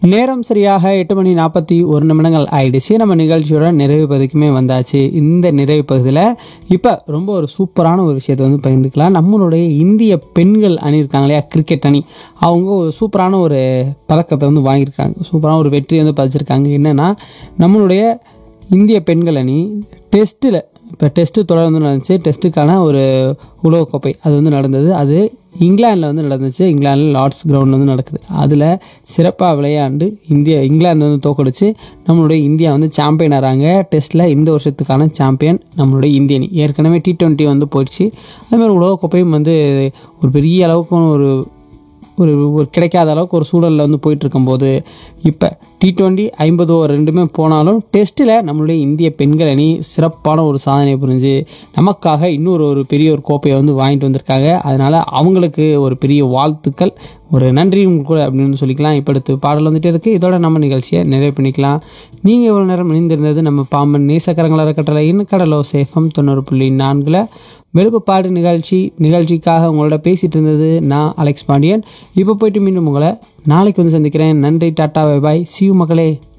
நேரம் சரியாக எட்டு மணி நாற்பத்தி ஒரு நிமிடங்கள் ஆயிடுச்சு நம்ம நிகழ்ச்சியோட நிறைவு பகுதிக்குமே வந்தாச்சு இந்த நிறைவு பகுதியில் இப்போ ரொம்ப ஒரு சூப்பரான ஒரு விஷயத்தை வந்து பகிர்ந்துக்கலாம் நம்மளுடைய இந்திய பெண்கள் அணி இருக்காங்க இல்லையா கிரிக்கெட் அணி அவங்க ஒரு சூப்பரான ஒரு பதக்கத்தை வந்து வாங்கியிருக்காங்க சூப்பரான ஒரு வெற்றி வந்து பதிச்சிருக்காங்க என்னென்னா நம்மளுடைய இந்திய பெண்கள் அணி டெஸ்ட்டில் இப்போ டெஸ்ட்டு தொடர் வந்து நடந்துச்சு டெஸ்ட்டுக்கான ஒரு உலகக்கோப்பை அது வந்து நடந்தது அது இங்கிலாந்தில் வந்து நடந்துச்சு இங்கிலாந்தில் லார்ட்ஸ் கிரவுண்ட் வந்து நடக்குது அதில் சிறப்பாக விளையாண்டு இந்தியா இங்கிலாந்து வந்து தோக்கடிச்சு நம்மளுடைய இந்தியா வந்து சாம்பியன் ஆகிறாங்க டெஸ்ட்டில் இந்த வருஷத்துக்கான சாம்பியன் நம்மளுடைய இந்திய அணி ஏற்கனவே டி டுவெண்ட்டி வந்து போயிடுச்சு அதுமாதிரி உலகக்கோப்பையும் வந்து ஒரு பெரிய அளவுக்கு ஒரு ஒரு ஒரு கிடைக்காத அளவுக்கு ஒரு சூழலில் வந்து போயிட்டு இருக்கும்போது இப்போ டி டுவெண்ட்டி ஐம்பது ஓவர் ரெண்டுமே போனாலும் டெஸ்ட்டில் நம்மளுடைய இந்திய பெண்கள் அணி சிறப்பான ஒரு சாதனை புரிஞ்சு நமக்காக இன்னொரு ஒரு பெரிய ஒரு கோப்பையை வந்து வாங்கிட்டு வந்திருக்காங்க அதனால் அவங்களுக்கு ஒரு பெரிய வாழ்த்துக்கள் ஒரு நன்றியும் கூட அப்படின்னு சொல்லிக்கலாம் இப்போ அடுத்து பாடல் வந்துட்டே இருக்குது இதோட நம்ம நிகழ்ச்சியை நிறைவு பண்ணிக்கலாம் நீங்கள் எவ்வளோ நேரம் இணைந்திருந்தது நம்ம பாம்பன் நேசக்கரங்கள் அறக்கட்டளையின் கடலோ சேஃபம் தொண்ணூறு புள்ளி நான்கில் வெளுப்புப்பாடு நிகழ்ச்சி நிகழ்ச்சிக்காக உங்களோட பேசிகிட்டு இருந்தது நான் அலெக்ஸ் பாண்டியன் இப்போ போயிட்டு மீண்டும் உங்களை நாளைக்கு வந்து சந்திக்கிறேன் நன்றி டாட்டா பை பாய் சியூ மக்களே